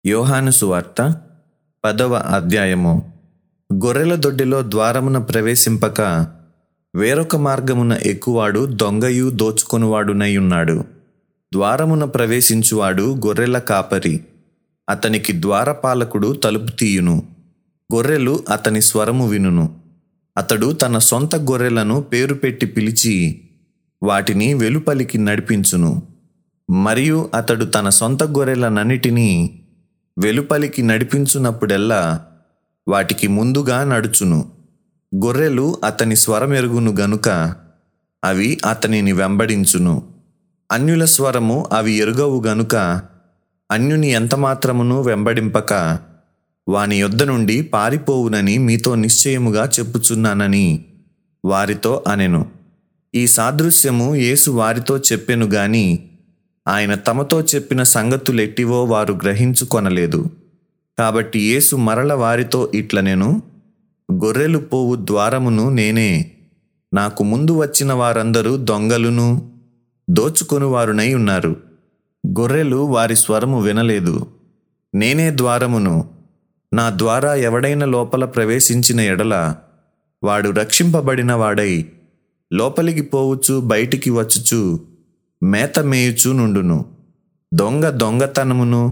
యోహాను సువార్త పదవ అధ్యాయము గొర్రెల దొడ్డిలో ద్వారమున ప్రవేశింపక వేరొక మార్గమున ఎక్కువాడు దొంగయు దోచుకొనువాడునై ఉన్నాడు ద్వారమున ప్రవేశించువాడు గొర్రెల కాపరి అతనికి ద్వారపాలకుడు తలుపు తీయును గొర్రెలు అతని స్వరము వినును అతడు తన సొంత గొర్రెలను పేరు పెట్టి పిలిచి వాటిని వెలుపలికి నడిపించును మరియు అతడు తన సొంత గొర్రెలనన్నిటినీ వెలుపలికి నడిపించున్నప్పుడెల్లా వాటికి ముందుగా నడుచును గొర్రెలు అతని స్వరమెరుగును గనుక అవి అతనిని వెంబడించును అన్యుల స్వరము అవి ఎరుగవు గనుక అన్యుని ఎంతమాత్రమును వెంబడింపక వాని యొద్ద నుండి పారిపోవునని మీతో నిశ్చయముగా చెప్పుచున్నానని వారితో అనెను ఈ సాదృశ్యము యేసు వారితో చెప్పెను గాని ఆయన తమతో చెప్పిన సంగతులెట్టివో వారు గ్రహించుకొనలేదు కాబట్టి యేసు మరల వారితో ఇట్లనెను గొర్రెలు పోవు ద్వారమును నేనే నాకు ముందు వచ్చిన వారందరూ దొంగలును దోచుకొనువారునై ఉన్నారు గొర్రెలు వారి స్వరము వినలేదు నేనే ద్వారమును నా ద్వారా ఎవడైనా లోపల ప్రవేశించిన ఎడల వాడు రక్షింపబడిన వాడై లోపలికి పోవచ్చు బయటికి వచ్చుచు మేత మేయుచు నుండును దొంగ దొంగతనమును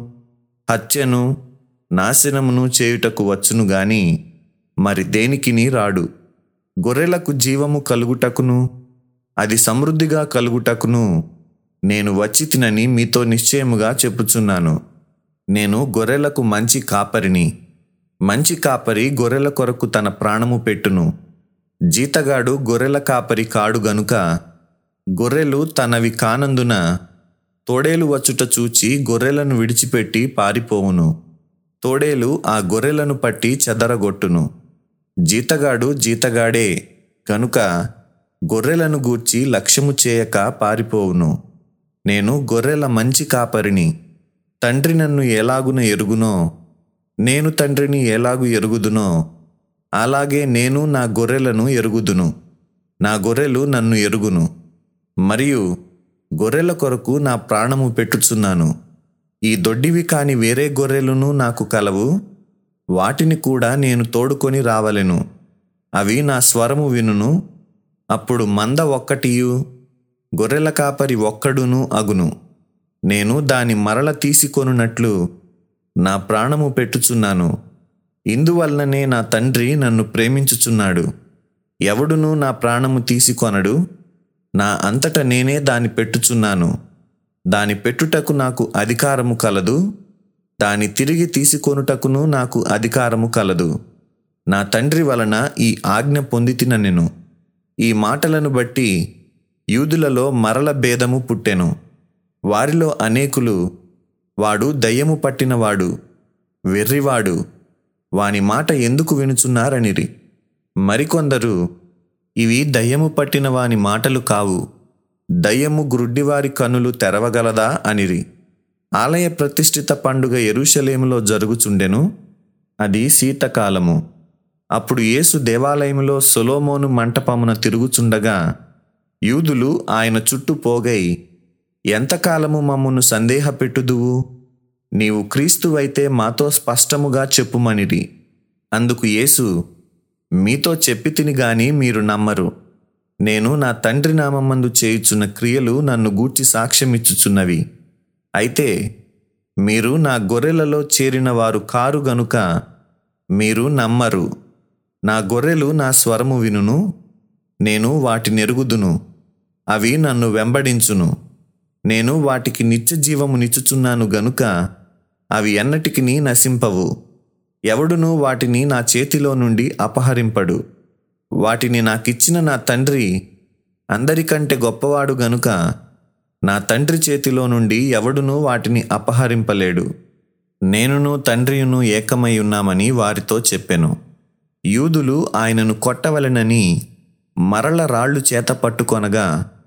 హత్యను నాశనమును చేయుటకు వచ్చును గాని మరి దేనికిని రాడు గొర్రెలకు జీవము కలుగుటకును అది సమృద్ధిగా కలుగుటకును నేను వచ్చి తినని మీతో నిశ్చయముగా చెప్పుచున్నాను నేను గొర్రెలకు మంచి కాపరిని మంచి కాపరి గొర్రెల కొరకు తన ప్రాణము పెట్టును జీతగాడు గొర్రెల కాపరి కాడు గనుక గొర్రెలు తనవి కానందున తోడేలు వచ్చుట చూచి గొర్రెలను విడిచిపెట్టి పారిపోవును తోడేలు ఆ గొర్రెలను పట్టి చెదరగొట్టును జీతగాడు జీతగాడే కనుక గొర్రెలను గూర్చి లక్ష్యము చేయక పారిపోవును నేను గొర్రెల మంచి కాపరిని తండ్రి నన్ను ఎలాగున ఎరుగునో నేను తండ్రిని ఎలాగు ఎరుగుదునో అలాగే నేను నా గొర్రెలను ఎరుగుదును నా గొర్రెలు నన్ను ఎరుగును మరియు గొర్రెల కొరకు నా ప్రాణము పెట్టుచున్నాను ఈ దొడ్డివి కాని వేరే గొర్రెలను నాకు కలవు వాటిని కూడా నేను తోడుకొని రావలెను అవి నా స్వరము వినును అప్పుడు మంద ఒక్కటియు గొర్రెల కాపరి ఒక్కడును అగును నేను దాని మరల తీసుకొనున్నట్లు నా ప్రాణము పెట్టుచున్నాను ఇందువల్లనే నా తండ్రి నన్ను ప్రేమించుచున్నాడు ఎవడునూ నా ప్రాణము తీసుకొనడు నా అంతట నేనే దాని పెట్టుచున్నాను దాని పెట్టుటకు నాకు అధికారము కలదు దాని తిరిగి తీసుకొనుటకును నాకు అధికారము కలదు నా తండ్రి వలన ఈ ఆజ్ఞ పొందితిన నేను ఈ మాటలను బట్టి యూదులలో మరల భేదము పుట్టెను వారిలో అనేకులు వాడు దయ్యము పట్టినవాడు వెర్రివాడు వాని మాట ఎందుకు వినుచున్నారనిరి మరికొందరు ఇవి దయ్యము పట్టిన వాని మాటలు కావు దయ్యము గ్రుడ్డివారి కనులు తెరవగలదా అనిరి ఆలయ ప్రతిష్ఠిత పండుగ ఎరుషలేములో జరుగుచుండెను అది శీతకాలము అప్పుడు యేసు దేవాలయములో సొలోమోను మంటపమున తిరుగుచుండగా యూదులు ఆయన చుట్టూ పోగై ఎంతకాలము మమ్మును సందేహపెట్టుదువు నీవు క్రీస్తువైతే మాతో స్పష్టముగా చెప్పుమనిరి అందుకు యేసు మీతో చెప్పి తిని గాని మీరు నమ్మరు నేను నా తండ్రి నామందు చేయుచున్న క్రియలు నన్ను గూర్చి సాక్ష్యమిచ్చుచున్నవి అయితే మీరు నా గొర్రెలలో చేరిన వారు కారు గనుక మీరు నమ్మరు నా గొర్రెలు నా స్వరము వినును నేను వాటినెరుగుదును అవి నన్ను వెంబడించును నేను వాటికి నిత్య జీవము నిచ్చుచున్నాను గనుక అవి ఎన్నటికి నశింపవు ఎవడునూ వాటిని నా చేతిలో నుండి అపహరింపడు వాటిని నాకిచ్చిన నా తండ్రి అందరికంటే గొప్పవాడు గనుక నా తండ్రి చేతిలో నుండి ఎవడునూ వాటిని అపహరింపలేడు నేనును తండ్రియును ఏకమై ఉన్నామని వారితో చెప్పెను యూదులు ఆయనను కొట్టవలెనని మరల రాళ్ళు చేత పట్టుకొనగా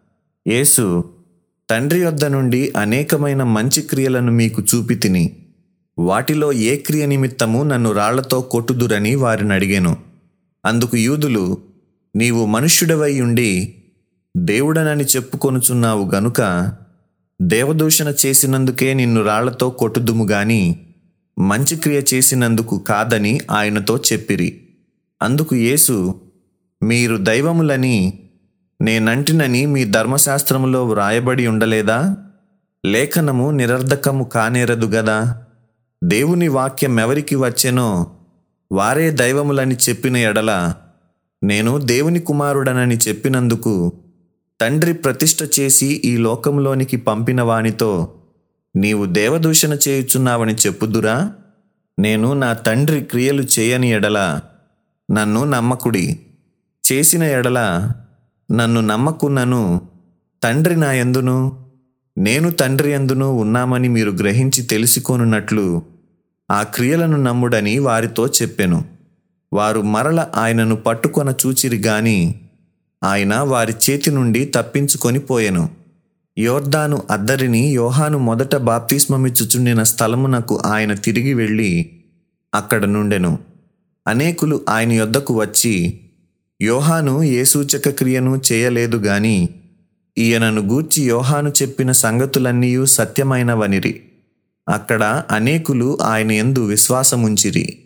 యేసు తండ్రి వద్ద నుండి అనేకమైన మంచి క్రియలను మీకు చూపి తిని వాటిలో ఏ క్రియ నిమిత్తము నన్ను రాళ్లతో కొట్టుదురని వారిని అడిగాను అందుకు యూదులు నీవు మనుష్యుడవై ఉండి దేవుడనని చెప్పుకొనుచున్నావు గనుక దేవదూషణ చేసినందుకే నిన్ను రాళ్లతో కొట్టుదుము గాని మంచి క్రియ చేసినందుకు కాదని ఆయనతో చెప్పిరి అందుకు యేసు మీరు దైవములని నేనంటినని మీ ధర్మశాస్త్రములో వ్రాయబడి ఉండలేదా లేఖనము నిరర్ధకము కానేరదు గదా దేవుని వాక్యం ఎవరికి వచ్చెనో వారే దైవములని చెప్పిన ఎడల నేను దేవుని కుమారుడనని చెప్పినందుకు తండ్రి ప్రతిష్ఠ చేసి ఈ లోకంలోనికి పంపిన వానితో నీవు దేవదూషణ చేయుచున్నావని చెప్పుదురా నేను నా తండ్రి క్రియలు చేయని ఎడల నన్ను నమ్మకుడి చేసిన ఎడల నన్ను నమ్మకున్నను తండ్రి నా ఎందును నేను తండ్రి ఎందును ఉన్నామని మీరు గ్రహించి తెలుసుకొనున్నట్లు ఆ క్రియలను నమ్ముడని వారితో చెప్పెను వారు మరల ఆయనను పట్టుకొన చూచిరి గాని ఆయన వారి చేతి నుండి తప్పించుకొని పోయెను యోర్దాను అద్దరిని యోహాను మొదట బాప్తిస్మమిచ్చుచుండిన స్థలమునకు ఆయన తిరిగి వెళ్ళి అక్కడ నుండెను అనేకులు ఆయన యొద్దకు వచ్చి యోహాను ఏ సూచక క్రియను చేయలేదు గాని ఈయనను గూర్చి యోహాను చెప్పిన సంగతులన్నీయూ సత్యమైనవనిరి అక్కడ అనేకులు ఆయన యందు విశ్వాసముంచిరి